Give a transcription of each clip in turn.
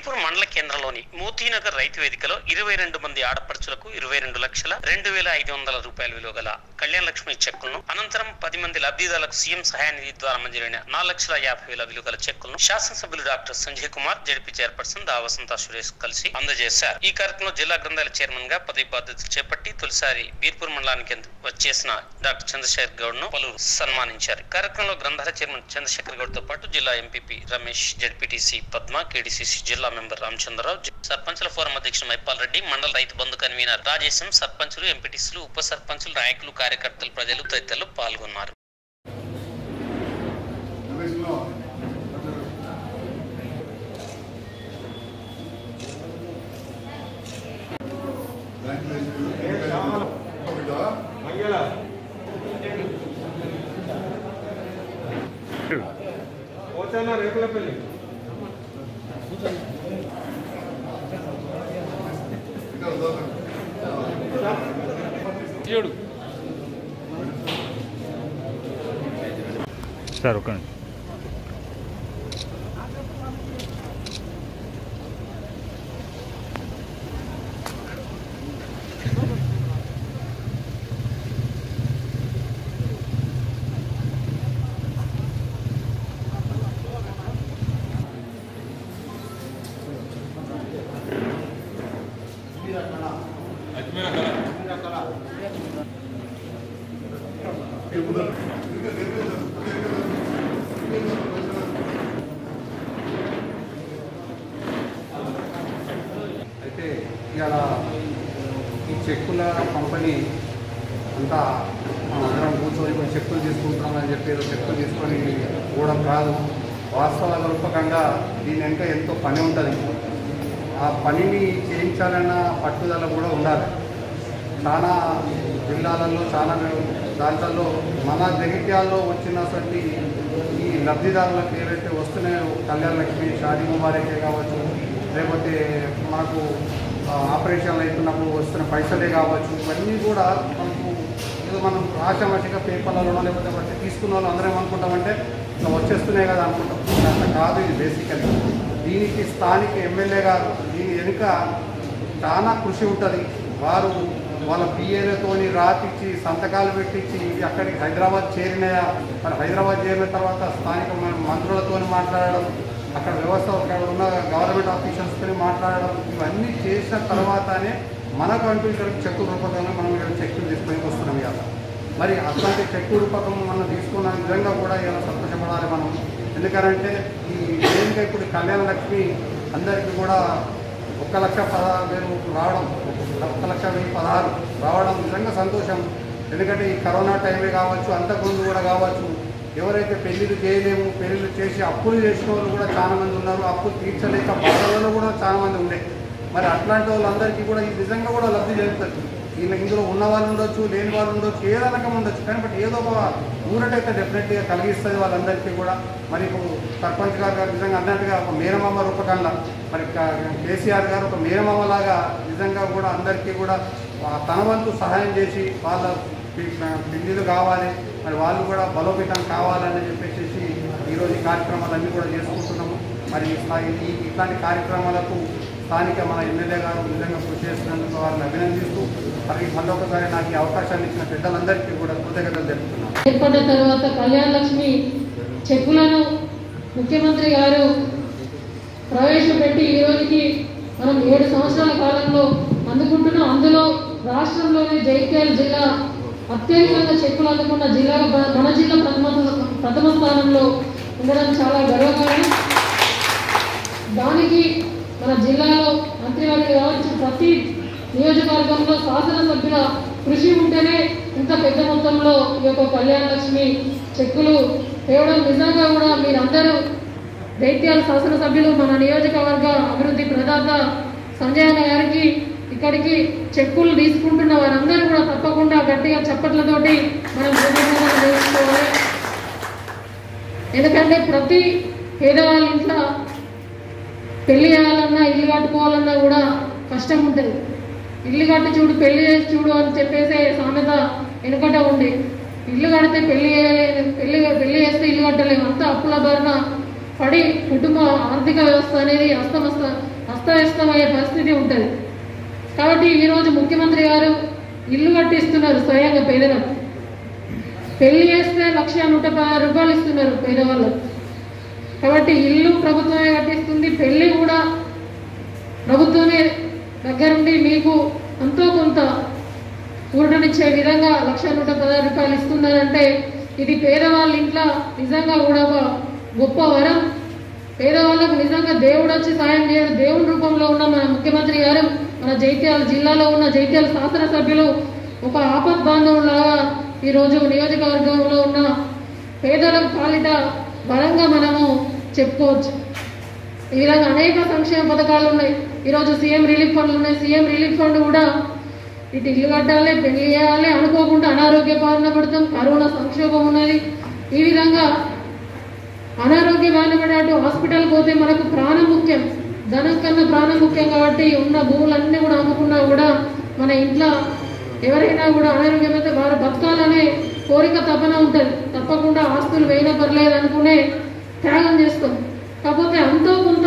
వీర్పూర్ మండల కేంద్రంలోని మోతీనగర్ రైతు వేదికలో ఇరవై రెండు మంది ఆడపడుచులకు ఇరవై రెండు లక్షల రెండు వేల ఐదు వందల రూపాయల విలువ గల కళ్యాణ లక్ష్మి చెక్కులను అనంతరం పది మంది లబ్ధిదారులకు సీఎం సహాయ నిధి ద్వారా మంజూరైన నాలుగు లక్షల యాభై వేల విలువ గల చెక్కులను శాసనసభ్యులు doctor Sanjay Kumar ZP chairperson దా వసంత సురేష్ కలిసి అందజేశారు ఈ కార్యక్రమంలో జిల్లా గ్రంథాల చైర్మన్ గా పదవి బాధ్యతలు చేపట్టి తొలిసారి వీర్పూర్ మండలానికి వచ్చేసిన డాక్టర్ చంద్రశేఖర్ గౌడ్ ను పలువురు సన్మానించారు కార్యక్రమంలో గ్రంథాల చైర్మన్ చంద్రశేఖర్ గౌడ్ తో పాటు జిల్లా MPP Ramesh ZPTC Padma KDCC జిల్లా మెంబర్ రామచంద్రరావు జి- సర్పంచుల ఫోరం అధ్యక్షుడు మైపాల్ రెడ్డి మండల రైతు బంధు కన్వీనర్ రాజేశం సర్పంచులు ఎంపీటీసీలు ఉప సర్పంచులు నాయకులు కార్యకర్తలు ప్రజలు తదితరులు పాల్గొన్నారు పోతానా రేకుల పెళ్ళి ఏడు సార్ ఒక నిమిషం. అయితే ఇవాళ ఈ చెక్కుల పంపిణీ అంతా మనం అందరం కూర్చొని కొన్ని చెక్కులు తీసుకుంటున్నామని చెప్పి ఏదో చెక్కులు తీసుకొని పోవడం కాదు వాస్తవ రూపకంగా దీని వెనుక ఎంతో పని ఉంటుంది ఆ పనిని చేయించాలన్న పట్టుదల కూడా ఉండాలి చాలా జిల్లాలలో చాలా దాంట్లో మన జగిత్యాల్లో వచ్చినటువంటి ఈ లబ్ధిదారులకు ఏవైతే వస్తున్నాయో కళ్యాణ లక్ష్మి షాదీ ముబారకే కావచ్చు లేకపోతే మనకు ఆ, ఆపరేషన్లు అవుతున్నప్పుడు వస్తున్న పైసలే కావచ్చు ఇవన్నీ కూడా మనకు ఏదో మనం ఆశామాషిగా పేపర్లలోనో లేకపోతే బట్టి తీసుకున్న వాళ్ళు అందరం ఏమనుకుంటామంటే ఇట్లా వచ్చేస్తున్నాయి కదా అనుకుంటాం అంత కాదు ఇది బేసికలీ దీనికి స్థానిక ఎమ్మెల్యే గారు దీని వెనుక చాలా కృషి ఉంటుంది వారు వాళ్ళ పిఏలతోని రాపిచ్చి సంతకాలు పెట్టించి అక్కడికి హైదరాబాద్ చేరినాయా మరి హైదరాబాద్ చేరిన తర్వాత స్థానిక మ- మంత్రులతో మాట్లాడడం అక్కడ వ్యవస్థ అక్కడ ఉన్న గవర్నమెంట్ ఆఫీషియల్స్తో మాట్లాడడం ఇవన్నీ చేసిన తర్వాతనే మనకు అంటూ ఇక్కడ చెక్కు రూపకంగా మనం ఇక్కడ చెక్కులు తీసుకొని వస్తున్నాం ఇవాళ మరి అట్లాంటి చెక్కు రూపకం మనం తీసుకున్న విధంగా కూడా ఇలా సంతోషపడాలి మనం ఎందుకంటే ఈ వేదిక ఇప్పుడు కళ్యాణ లక్ష్మి అందరికీ కూడా ఒక్క లక్ష పదహారు వేలు రావడం ఒక్క లక్ష వెయ్యి పదహారు రావడం నిజంగా సంతోషం ఎందుకంటే ఈ కరోనా టైమే కావచ్చు అంతకుముందు కూడా కావచ్చు ఎవరైతే పెళ్లిళ్ళు చేయలేము పెళ్లిళ్ళు చేసి అప్పులు చేసిన వాళ్ళు కూడా చాలా మంది ఉన్నారు అప్పులు తీర్చలేక బాధలలో కూడా చాలా మంది ఉండే మరి అట్లాంటి వాళ్ళందరికీ కూడా ఇది నిజంగా కూడా లబ్ధి జరుగుతుంది వీళ్ళ ఇందులో ఉన్న వాళ్ళు ఉండొచ్చు లేని వాళ్ళు ఉండొచ్చు ఏ రకం ఉండొచ్చు కానీ బట్ ఏదో ఒక ఊరటైతే డెఫినెట్గా కలిగిస్తుంది వాళ్ళందరికీ కూడా మరి ఇప్పుడు సర్పంచ్ గారు గారు నిజంగా అన్నట్టుగా ఒక మేనమామ రూపకంగా మరి క- కేసీఆర్ గారు ఒక మేనమామ లాగా నిజంగా కూడా అందరికీ కూడా వా- తన వంతు సహాయం చేసి వాళ్ళ పి- పిల్లిలు కావాలి మరి వాళ్ళు కూడా బలోపేతం కావాలని చెప్పేసి ఈరోజు ఈ కార్యక్రమాలన్నీ కూడా చేసుకుంటున్నాము మరి ఈ స్థాయి- ఈ ఇట్లాంటి కార్యక్రమాలకు స్థానిక మన ఎమ్మెల్యే గారు నిజంగా కృషి చేసినందుకు వారిని అభినందిస్తూ మరి మళ్ళొకసారి నాకు ఈ అవకాశాన్ని ఇచ్చిన పెద్దలందరికీ కూడా కృతజ్ఞతలు తెలుపుతున్నాను ఏర్పడ్డ తర్వాత కళ్యాణ లక్ష్మి చెక్కులను ముఖ్యమంత్రి గారు ప్రవేశపెట్టి ఈ రోజుకి మనం ఏడు సంవత్సరాల కాలంలో అందుకుంటున్నాం అందులో రాష్ట్రంలోనే జైత్యాల జిల్లా అత్యధికంగా చెక్కులు అందుకున్న జిల్లాగా మన- మన జిల్లా ప్రథమ ప్రథమ స్థానంలో ఉండడం చాలా గర్వకారణం దానికి మన జిల్లాలో మంత్రివర్గం కావచ్చు ప్రతి నియోజకవర్గంలో శాసనసభ్యుల కృషి ఉంటేనే ఇంత పెద్ద మొత్తంలో ఈ యొక్క కళ్యాణ లక్ష్మి చెక్కులు తేవడం నిజంగా కూడా మీరందరూ దైత్యాల శాసనసభ్యులు మన నియోజకవర్గ అభివృద్ధి ప్రదాత సంజయ్ అన్న గారికి ఇక్కడికి చెక్కులు తీసుకుంటున్న వారందరూ కూడా తప్పకుండా గట్టిగా చప్పట్లతోటి మనం కృతజ్ఞతలు తెలుసుకోవాలి ఎందుకంటే ప్రతి పేదవాళ్ళ ఇంట్లో పెళ్లి చేయాలన్నా ఇల్లు కట్టుకోవాలన్నా కూడా కష్టం ఉంటుంది ఇల్లు కట్టి చూడు పెళ్లి చేసి చూడు అని చెప్పేసి సామెత వెనుకట ఉంది ఇల్లు కడితే పెళ్లి చేయలే- పెళ్లి పెళ్లి చేస్తే ఇల్లు కట్టలేము అంతా అప్పుల బారిన పడి కుటుంబ ఆర్థిక వ్యవస్థ అనేది అస్తమస్త అస్తవ్యస్తమయ్యే పరిస్థితి ఉంటుంది కాబట్టి ఈరోజు ముఖ్యమంత్రి గారు ఇల్లు కట్టిస్తున్నారు స్వయంగా పేదలకు పెళ్లి చేస్తే లక్ష నూట పదహారు రూపాయలు ఇస్తున్నారు పేదవాళ్ళకు కాబట్టి ఇల్లు ప్రభుత్వమే కట్టిస్తుంది పెళ్లి కూడా ప్రభుత్వమే దగ్గరుండి మీకు ఎంతో కొంత ఊరటనిచ్చే విధంగా లక్ష నూట పదహారు రూపాయలు ఇస్తున్నారంటే ఇది పేదవాళ్ళ ఇంట్లో నిజంగా కూడా ఒక గొప్ప వరం పేదవాళ్ళకు నిజంగా దేవుడు వచ్చి సాయం చేయడు దేవుని రూపంలో ఉన్న మన ముఖ్యమంత్రి గారు మన జైత్యాల జిల్లాలో ఉన్న జైత్యాల శాసనసభ్యులు ఒక ఆపద్ బాంధవులాగా ఈరోజు నియోజకవర్గంలో ఉన్న పేదలకు పాలిట బలంగా మనము చెప్పుకోవచ్చు ఈ విధంగా అనేక సంక్షేమ పథకాలు ఉన్నాయి ఈరోజు సీఎం రిలీఫ్ ఫండ్లు ఉన్నాయి సీఎం రిలీఫ్ ఫండ్ కూడా ఇటు ఇల్లు కట్టాలి పెళ్లి చేయాలి అనుకోకుండా అనారోగ్య బారిన పడతాం కరోనా సంక్షోభం ఉన్నది ఈ విధంగా అనారోగ్య బారిన పడి అటు హాస్పిటల్ పోతే మనకు ప్రాణం ముఖ్యం ధనం కన్నా ప్రాణం ముఖ్యం కాబట్టి ఉన్న భూములన్నీ కూడా అమ్ముకున్నా కూడా మన ఇంట్లో ఎవరైనా కూడా అనారోగ్యం అయితే వారు బతకాలనే కోరిక తపన ఉంటుంది తప్పకుండా ఆస్తులు వేయినా పర్లేదు అనుకునే త్యాగం చేస్తాం కాకపోతే అంతో కొంత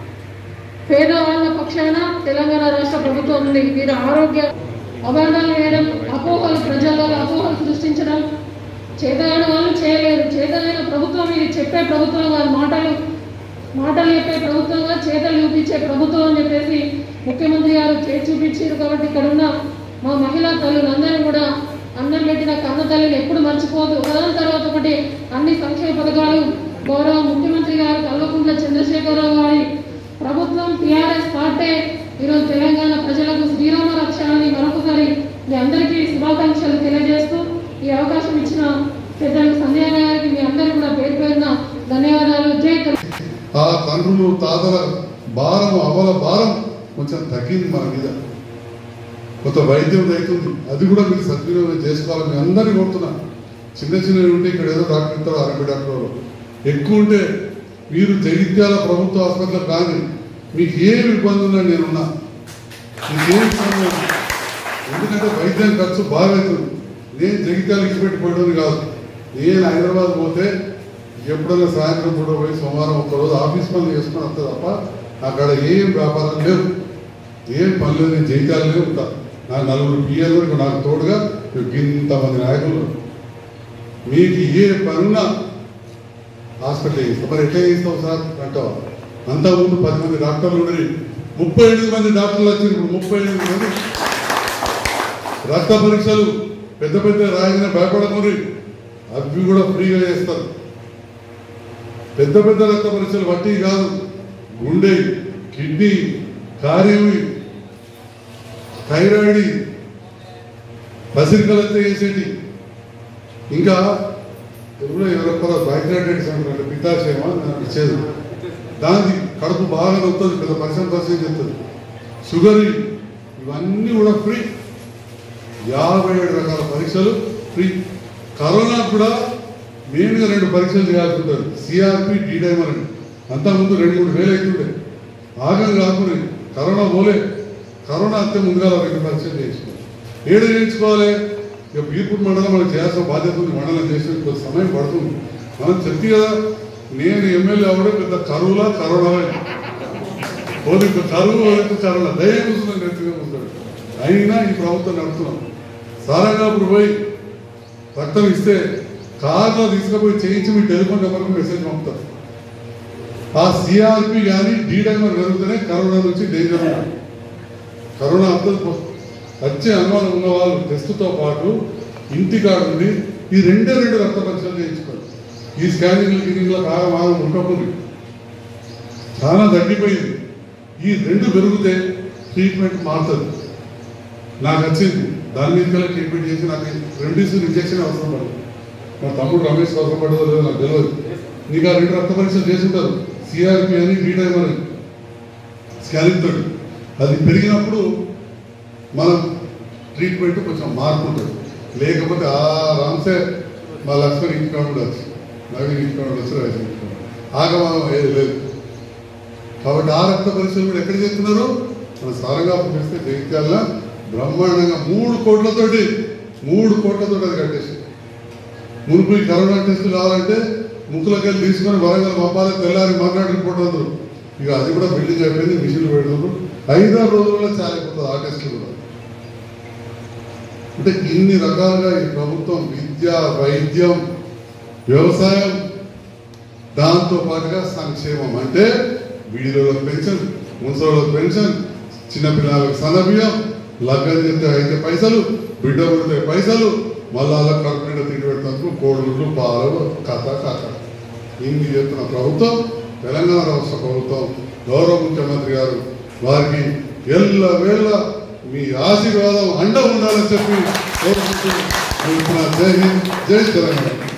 పేదవాళ్ళ పక్షాన తెలంగాణ రాష్ట్ర ప్రభుత్వం ఉంది వీరు ఆరోగ్య అభరణాలు వేయడం అపోహలు ప్రజల్లో అపోహలు సృష్టించడం చేతగాని వాళ్ళు చేయలేరు చేతలైన ప్రభుత్వం ఇది చెప్పే ప్రభుత్వం కాదు మాటలు మాటలు చెప్పే ప్రభుత్వంగా చేతలు చూపించే ప్రభుత్వం అని చెప్పేసి ముఖ్యమంత్రి గారు చేసి చూపించారు కాబట్టి ఇక్కడ ఉన్న మా మహిళా తల్లులందరూ కూడా అన్నం పెట్టిన కన్న తల్లిని ఎప్పుడు మర్చిపోదు ఒకదాని తర్వాత ఒకటి అన్ని సంక్షేమ పథకాలు గౌరవ ముఖ్యమంత్రి గారు కల్వకుంట్ల చంద్రశేఖరరావు గారి ప్రభుత్వం టీఆర్ఎస్ పార్టీ ఈరోజు తెలంగాణ ప్రజలకు శ్రీరామ రక్ష అని మరొకసారి మీ అందరికీ శుభాకాంక్షలు తెలియజేస్తూ ఈ అవకాశం ఇచ్చిన పెద్దలకు సంధ్యా గారికి మీ అందరూ కూడా పేరు పేరున ధన్యవాదాలు జై తెలంగాణ. ఆ తండ్రులు తాతల భారం అవల భారం కొంచెం తగ్గింది మన మీద కొంత వైద్యం అవుతుంది అది కూడా మీరు సద్వినియోగం చేసుకోవాలి మీ అందరినీ కోరుతున్నా చిన్న చిన్నవి ఉంటే ఇక్కడ ఏదో డాక్టర్ ఇస్తారు ఆర్ఎంపీ డాక్టర్ వాళ్ళు. ఎక్కువ ఉంటే మీరు జగిత్యాల ప్రభుత్వ ఆసుపత్రులకు కానీ మీకు ఏం ఇబ్బంది ఉన్నా నేనున్నా మీకు ఏం ఇబ్బంది లేదు. ఎందుకంటే వైద్యం ఖర్చు బాగా అవుతుంది నేను జగిత్యాల ఇచ్చిపెట్టిపోయడం కాదు నేను హైదరాబాద్ పోతే ఎప్పుడైనా సాయంత్రం పూట పోయి సోమవారం ఒక్కరోజు ఆఫీస్ పనులు చేసుకుని వస్తా తప్ప అక్కడ ఏం వ్యాపారం లేవు ఏం పనులు నేను జైత్యాలనే ఉంటా నాకు నలుగురు పిఎల్ వరకు నాకు తోడుగా ఇంతమంది నాయకులు ఉన్నారు. మీకు ఏ పనున్నా హాస్పిటల్ చేస్తాం మరి ఎట్లా చేస్తాం సార్ అంటావా అంతకుముందు పది మంది డాక్టర్లు ఉండేది ముప్పై ఎనిమిది మంది డాక్టర్లు వచ్చారు ఇప్పుడు ముప్పై ఎనిమిది మంది రక్త పరీక్షలు పెద్ద పెద్ద రాయగానే భయపడకూరి అవి కూడా ఫ్రీగా చేస్తారు పెద్ద పెద్ద రక్త పరీక్షలు వట్టి కాదు గుండె కిడ్నీ కార్యవి థైరాయిడ్ పసిరికలతో చేసేటి ఇంకా తెలుగులో ఎవరొక్కరో థైరాయిడైటిస్ అంటారు పితాశయమ ఇచ్చేది దానికి కడుపు బాగా నొస్తుంది పెద్ద పరిశ్రమ పరిచయం చేస్తుంది షుగర్ ఇవన్నీ కూడా ఫ్రీ యాభై ఏడు రకాల పరీక్షలు ఫ్రీ కరోనా కూడా మెయిన్గా రెండు పరీక్షలు చేయాల్సి ఉంటుంది సిఆర్పి డీడైమర్ అని అంతకుముందు రెండు మూడు వేలు అవుతుండే ఆగం కాకుండా కరోనా పోలే కరోనా అంతే ముందుగా రెండు పరీక్షలు చేయించుకోవాలి ఏడు చేయించుకోవాలి ఇక బీర్పూర్ మండలం మనకు చేయాల్సిన బాధ్యత ఉంది మండలం చేసిన కొంత సమయం పడుతుంది మనం చెప్తే కదా నేను ఎమ్మెల్యే అవ్వడం పెద్ద కరువులా కరోనా పోనీ కరువు పోనీ కరోనా దయ కూర్చున్నాను నెత్తిగా కూర్చున్నాడు అయినా ఈ ప్రభుత్వం నడుపుతున్నాం సారంగాపుడు పోయి రక్తం ఇస్తే కార్లో తీసుకుపోయి చేయించి మీ టెలిఫోన్ నెంబర్కి మెసేజ్ పంపుతారు ఆ సిఆర్పి కానీ డీడైమర్ పెరుగుతూనే కరోనా నుంచి డేంజర్ ఉంది కరోనా అంతా వచ్చే అనుమానం ఉన్న వాళ్ళు టెస్ట్తో పాటు ఇంటికాడ ఉండి ఈ రెండే రెండు రక్త పరీక్షలు చేయించుకోవాలి ఈ స్కానింగ్లు గినింగ్లో బాగా బాగా ఉండకూడదు చాలా తగ్గిపోయింది ఈ రెండు పెరిగితే ట్రీట్మెంట్ మారుతుంది నాకు వచ్చింది దాని మీద ట్రీట్మెంట్ చేసి నాకు రెండిస్ ఇంజక్షన్ అవసరం పడదు మా తమ్ముడు రమేష్ అవసరం పడదో లేదో నాకు తెలియదు నీకు ఆ రెండు రక్త పరీక్షలు చేసి ఉంటారు సిఆర్పి అని డీటైమ్ అని స్కానింగ్ తోటి అది పెరిగినప్పుడు మనం ట్రీట్మెంట్ కొంచెం మార్పు ఉంటుంది లేకపోతే ఆ రామ్సే మా లక్ష్మణ్ ఇంటికాడ ఉండొచ్చు నవీన్ ఇంటికాడ ఉండొచ్చు రాజు ఇంటికాడ ఆగమాగం ఏది లేదు కాబట్టి ఆ రక్త పరీక్షలు కూడా ఎక్కడ చేస్తున్నారు మన సారంగా పిలిస్తే జగిత్యాల బ్రహ్మాండంగా మూడు కోట్లతోటి మూడు కోట్లతోటి అది కట్టేసి మునుపు ఈ కరోనా టెస్టులు కావాలంటే ముక్కులకెళ్ళి తీసుకొని వరంగల్ పంపాలి తెల్లారి మర్నాడు రిపోర్ట్ అందరు ఇక అది కూడా బిల్డింగ్ అయిపోయింది మిషన్లు పెడుతున్నారు ఐదారు రోజుల్లో చాలా అయిపోతుంది ఆ టెస్ట్లు కూడా అంటే ఇన్ని రకాలుగా ఈ ప్రభుత్వం విద్య వైద్యం వ్యవసాయం దాంతో పాటుగా సంక్షేమం అంటే వీడియోలకు పెన్షన్ ముసలోళ్ళకి పెన్షన్ చిన్నపిల్లలకు సన్నబియ్యం లగ్గం చెప్తే అయితే పైసలు బిడ్డ పుడితే పైసలు మళ్ళా అలా కడుపు నిండా తిండి పెడతాను కోడులు పాలు కథ కథ ఇన్ని చెప్తున్న ప్రభుత్వం తెలంగాణ రాష్ట్ర ప్రభుత్వం గౌరవ ముఖ్యమంత్రి గారు వారికి ఎల్ల వేళ మీ ఆశీర్వాదం అండ ఉండాలని చెప్పి కోరుకుంటూ జై హింద్ జై తెలంగాణ